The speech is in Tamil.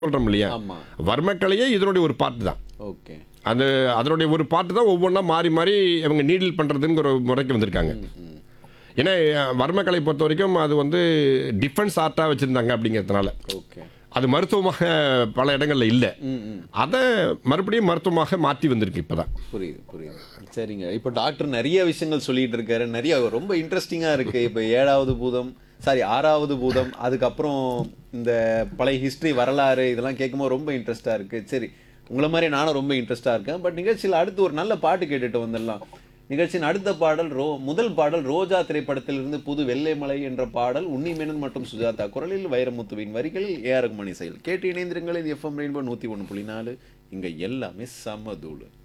சொல்றோம் இல்லையா ஆமா வர்மக்கலையே இதனுடைய ஒரு பார்ட் தான் ஓகே அது அதனுடைய ஒரு பார்ட் தான் ஒவ்வொன்றா மாறி மாறி இவங்க நீடில் பண்ணுறதுங்கிற ஒரு முறைக்கு வந்திருக்காங்க ஏன்னா அஹ், வர்மக்கலை பொறுத்த வரைக்கும் அது வந்து டிஃபென்ஸ் ஆர்ட்டாக வச்சுருந்தாங்க அப்படிங்கிறதுனால ஓகே அது மருத்துவமாக பல இடங்களில் இல்லை ம் ம் அதை மறுபடியும் மருத்துவமாக மாற்றி வந்திருக்கு இப்போ தான் புரியுது புரியுது சரிங்க இப்போ டாக்டர் நிறைய விஷயங்கள் சொல்லிட்டு இருக்காரு நிறைய ரொம்ப இன்ட்ரெஸ்டிங்காக இருக்கு இப்போ ஏழாவது பூதம் சாரி ஆறாவது பூதம் அதுக்கப்புறம் இந்த பழைய ஹிஸ்டரி வரலாறு இதெல்லாம் கேட்கும்போது ரொம்ப இன்ட்ரெஸ்டாக இருக்கு சரி உங்களை மாதிரி நானும் ரொம்ப இன்ட்ரெஸ்டாக இருக்கேன் பட் நிகழ்ச்சியில் அடுத்து ஒரு நல்ல பாட்டு கேட்டுட்டு வந்துடலாம் நிகழ்ச்சியின் அடுத்த பாடல் ரோ முதல் பாடல் ரோஜா திரைப்படத்திலிருந்து புது வெள்ளைமலை என்ற பாடல் உன்னிமேனன் மற்றும் சுஜாதா குரலில் வைரமுத்துவின் வரிகளில் ஏஆர் மணி செயல் கேட்டு இணைந்திருங்கள் இது எஃப்எம் ரெயின்போ நூற்றி ஒன்று புள்ளி நாலு இங்கே எல்லாமே சமதூளு